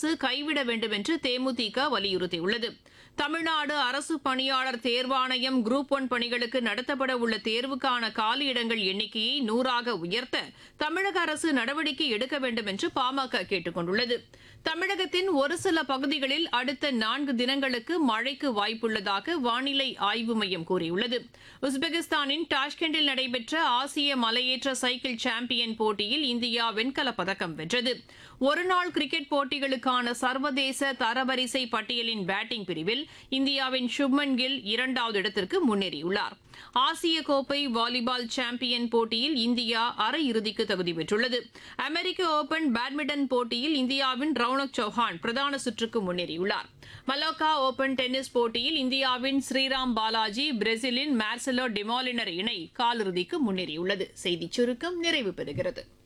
அரசு கைவிட வேண்டும் என்று தேமுதிக வலியுறுத்தியுள்ளது தமிழ்நாடு அரசு பணியாளர் தேர்வாணையம் குரூப் ஒன் பணிகளுக்கு நடத்தப்பட உள்ள தேர்வுக்கான காலியிடங்கள் எண்ணிக்கையை நூறாக உயர்த்த தமிழக அரசு நடவடிக்கை எடுக்க வேண்டும் என்று பாமக கேட்டுக் கொண்டுள்ளது தமிழகத்தின் ஒரு சில பகுதிகளில் அடுத்த நான்கு தினங்களுக்கு மழைக்கு வாய்ப்புள்ளதாக வானிலை ஆய்வு மையம் கூறியுள்ளது உஸ்பெகிஸ்தானின் டாஷ்கெண்டில் நடைபெற்ற ஆசிய மலையேற்ற சைக்கிள் சாம்பியன் போட்டியில் இந்தியா வெண்கலப் பதக்கம் வென்றது ஒருநாள் கிரிக்கெட் போட்டிகளுக்கான சர்வதேச தரவரிசை பட்டியலின் பேட்டிங் பிரிவில் இந்தியாவின் சுப்மன் கில் இரண்டாவது இடத்திற்கு முன்னேறியுள்ளார் ஆசிய கோப்பை வாலிபால் சாம்பியன் போட்டியில் இந்தியா அரையிறுதிக்கு தகுதி பெற்றுள்ளது அமெரிக்க ஓபன் பேட்மிண்டன் போட்டியில் இந்தியாவின் ரவுனக் சௌஹான் பிரதான சுற்றுக்கு முன்னேறியுள்ளார் மலோக்கா ஓபன் டென்னிஸ் போட்டியில் இந்தியாவின் ஸ்ரீராம் பாலாஜி பிரேசிலின் மார்செலோ டிமாலினர் இணை காலிறுதிக்கு முன்னேறியுள்ளது செய்திச் சுருக்கம் நிறைவு பெறுகிறது